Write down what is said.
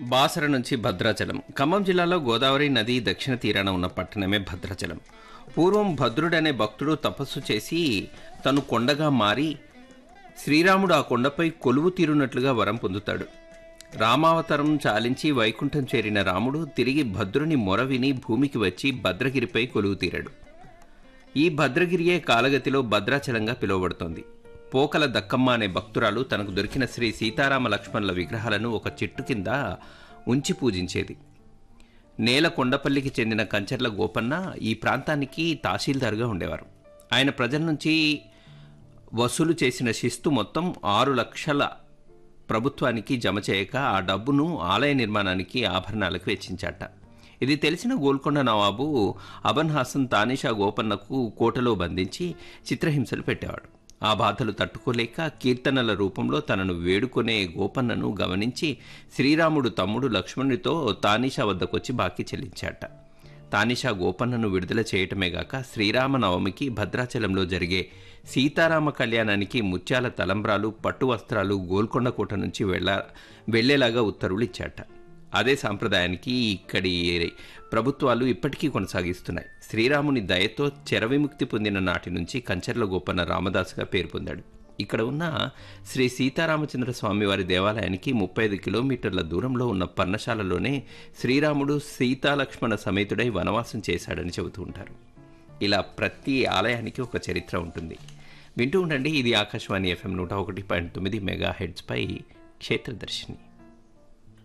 బాసర నుంచి భద్రాచలం ఖమ్మం జిల్లాలో గోదావరి నది దక్షిణ తీరాన ఉన్న పట్టణమే భద్రాచలం పూర్వం భద్రుడనే భక్తుడు తపస్సు చేసి తను కొండగా మారి శ్రీరాముడు ఆ కొండపై కొలువు తీరునట్లుగా వరం పొందుతాడు రామావతారం చాలించి వైకుంఠం చేరిన రాముడు తిరిగి భద్రుని మొర విని భూమికి వచ్చి భద్రగిరిపై కొలువు తీరాడు ఈ భద్రగిరియే కాలగతిలో భద్రాచలంగా పిలువబడుతోంది పోకల దక్కమ్మ అనే భక్తురాలు తనకు దొరికిన శ్రీ సీతారామ లక్ష్మణుల విగ్రహాలను ఒక చెట్టు కింద ఉంచి పూజించేది నేల కొండపల్లికి చెందిన కంచర్ల గోపన్న ఈ ప్రాంతానికి తహసీల్దార్గా ఉండేవారు ఆయన ప్రజల నుంచి వసూలు చేసిన శిస్తు మొత్తం ఆరు లక్షల ప్రభుత్వానికి జమ చేయక ఆ డబ్బును ఆలయ నిర్మాణానికి ఆభరణాలకు వెచ్చించాట ఇది తెలిసిన గోల్కొండ నవాబు అబన్ హాసన్ తానిషా గోపన్నకు కోటలో బంధించి చిత్రహింసలు పెట్టేవాడు ఆ బాధలు తట్టుకోలేక కీర్తనల రూపంలో తనను వేడుకునే గోపన్నను గమనించి శ్రీరాముడు తమ్ముడు లక్ష్మణుడితో తానిషా వద్దకొచ్చి బాకీ చెల్లించాట తానిషా గోపన్నను విడుదల చేయటమే గాక శ్రీరామ నవమికి భద్రాచలంలో జరిగే సీతారామ కళ్యాణానికి ముత్యాల తలంబ్రాలు పట్టు వస్త్రాలు గోల్కొండ కోట నుంచి వెళ్ళ వెళ్లేలాగా ఉత్తర్వులు ఇచ్చాట అదే సాంప్రదాయానికి ఇక్కడి ప్రభుత్వాలు ఇప్పటికీ కొనసాగిస్తున్నాయి శ్రీరాముని దయతో చెర విముక్తి పొందిన నాటి నుంచి కంచర్ల గోపన్న రామదాసుగా పేరు పొందాడు ఇక్కడ ఉన్న శ్రీ సీతారామచంద్ర స్వామివారి దేవాలయానికి ముప్పై ఐదు కిలోమీటర్ల దూరంలో ఉన్న పర్ణశాలలోనే శ్రీరాముడు సీతాలక్ష్మణ సమేతుడై వనవాసం చేశాడని చెబుతూ ఉంటారు ఇలా ప్రతి ఆలయానికి ఒక చరిత్ర ఉంటుంది వింటూ ఉండండి ఇది ఆకాశవాణి ఎఫ్ఎం నూట ఒకటి పాయింట్ తొమ్మిది మెగా హెడ్స్పై క్షేత్రదర్శిని